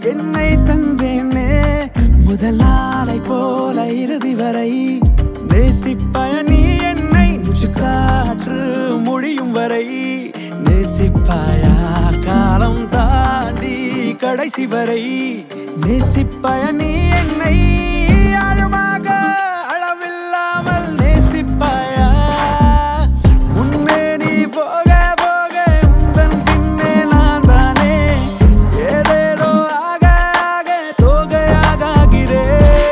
என்னை தந்தேனே முதல் நாளை போல இறுதி வரை நேசிப்பாய நீ என்னை முச்சு காற்று முடியும் வரை நேசிப்பாயா காலம் தாண்டி கடைசி வரை நேசிப்பாய நீ என்னை ஆழமாக அளவில்லாமல் நேசிப்பாயா முன்னே நீ போக போக உந்தன் பின்னே நான் தானே ஏதேதோ ஆக ஆக தோகையாகிறேன்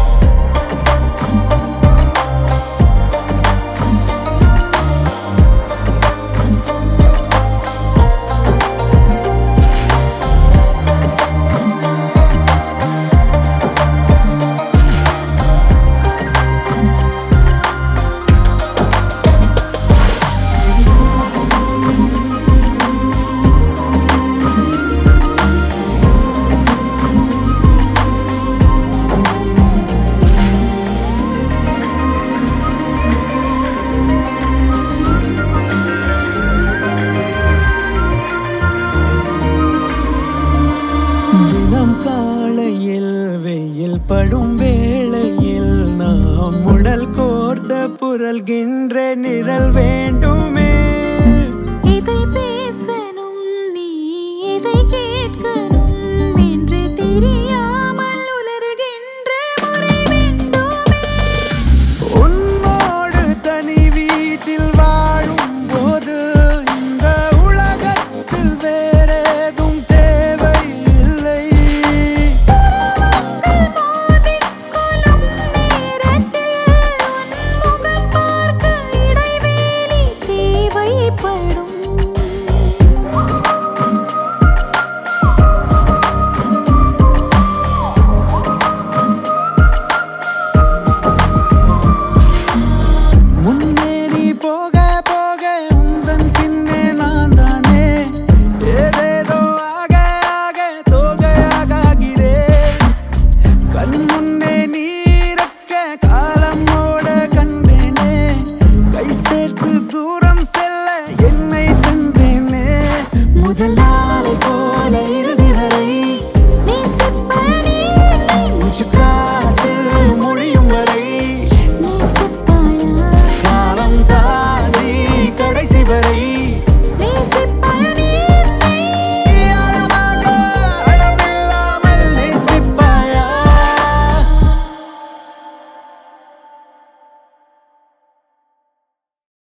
தினம் காலையில் வெயில் படும் வேளையில் நாம் உடல் கோர்த்த புரள்கின்ற நிழல் வேண்டுமே இதை